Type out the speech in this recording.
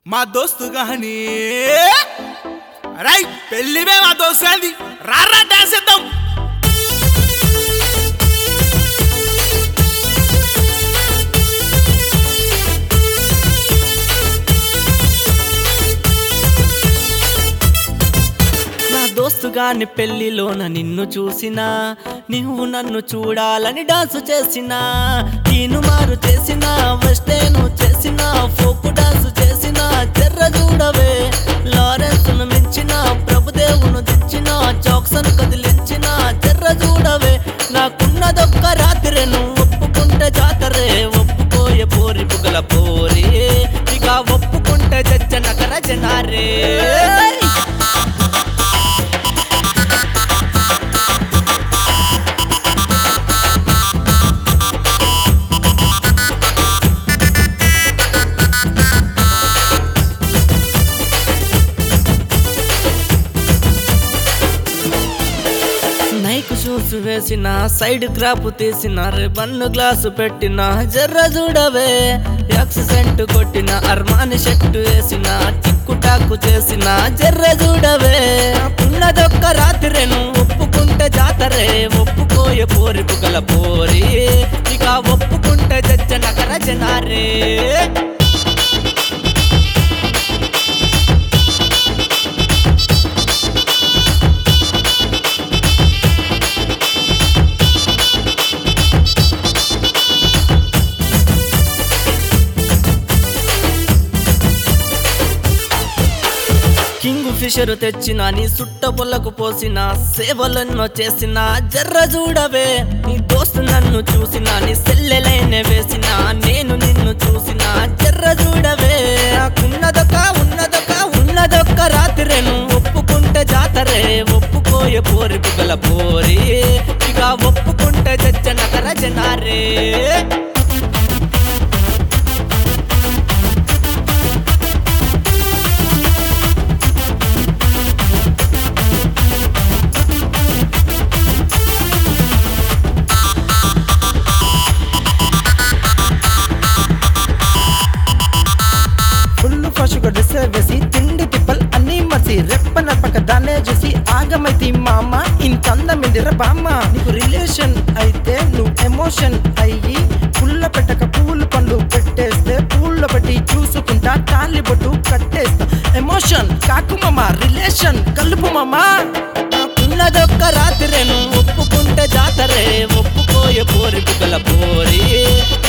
మా దోస్తు గాని రై పెళ్ళివే మా దోస్తు గాని రారా డాన్స్ చేద్దాం నా దోస్తుగాని పెళ్లిలోన నిన్ను చూసినా నువ్వు నన్ను చూడాలని డాన్స్ చేసినా నేను మారు చేసిన వెస్టేను చేసిన ఫోక్ డాన్స్ చేసిన చెర్ర చూడవే లారెన్స్ ను మించిన ప్రభుదేవును తెచ్చిన జాక్సన్ కదిలించిన చెర్ర చూడవే నాకున్నదొక్క రాత్రి నువ్వు ఒప్పుకుంటే జాతరే ఒప్పుకోయే పోరి పుగల పోరి ఇక ఒప్పుకుంటే జజ్జ నగర జనారే నైక్ షూస్ వేసిన సైడ్ క్రాప్ తీసిన రిబన్ను గ్లాసు పెట్టిన జర్ర చూడవే యాక్సిడెంట్ కొట్టిన అర్మాని షర్టు వేసిన టిక్కు టాకు చేసిన జర్ర చూడవే ఉన్నదొక్క రాత్రి నువ్వు ఒప్పుకుంటే జాతరే ఒప్పుకోయే పోరి పుగల పోరి ఇక ఒప్పుకుంటే జజ్జ నగర జనారే కింగ్ ఫిషర్ తెచ్చిన నీ సుట్ట పొలకు పోసిన సేవలెన్నో చేసిన జర్ర చూడవే నీ దోస్తు నన్ను చూసిన నీ సెల్లెలైన వేసిన నేను నిన్ను చూసిన జర్ర చూడవే ఉన్నదొక ఉన్నదొక ఉన్నదొక్క రాత్రి నువ్వు ఒప్పుకుంటే జాతరే ఒప్పుకోయే పోరి పుగల పోరి ఇక ఒప్పుకుంటే జజ్జ నగర జనారే ఫుల్ ఫాషుగా డ్రెస్ వేసి తిండి తిప్పల్ అన్ని మసి రెప్ప నప్పక దాన్నే చూసి ఆగమైతి మామ ఇంత అందమిందిర బామ్మ నీకు రిలేషన్ అయితే నువ్వు ఎమోషన్ అయ్యి పుల్ల పెట్టక పూలు పండ్లు పెట్టేస్తే పూల్లో పెట్టి చూసుకుంటా తాలి బొట్టు కట్టేస్తా ఎమోషన్ కాకు మామ రిలేషన్ కలుపు మామా ఉన్నదొక్క రాత్రి నువ్వు ఒప్పుకుంటే జాతరే ఒప్పుకోయే పోరి పుగల పోరి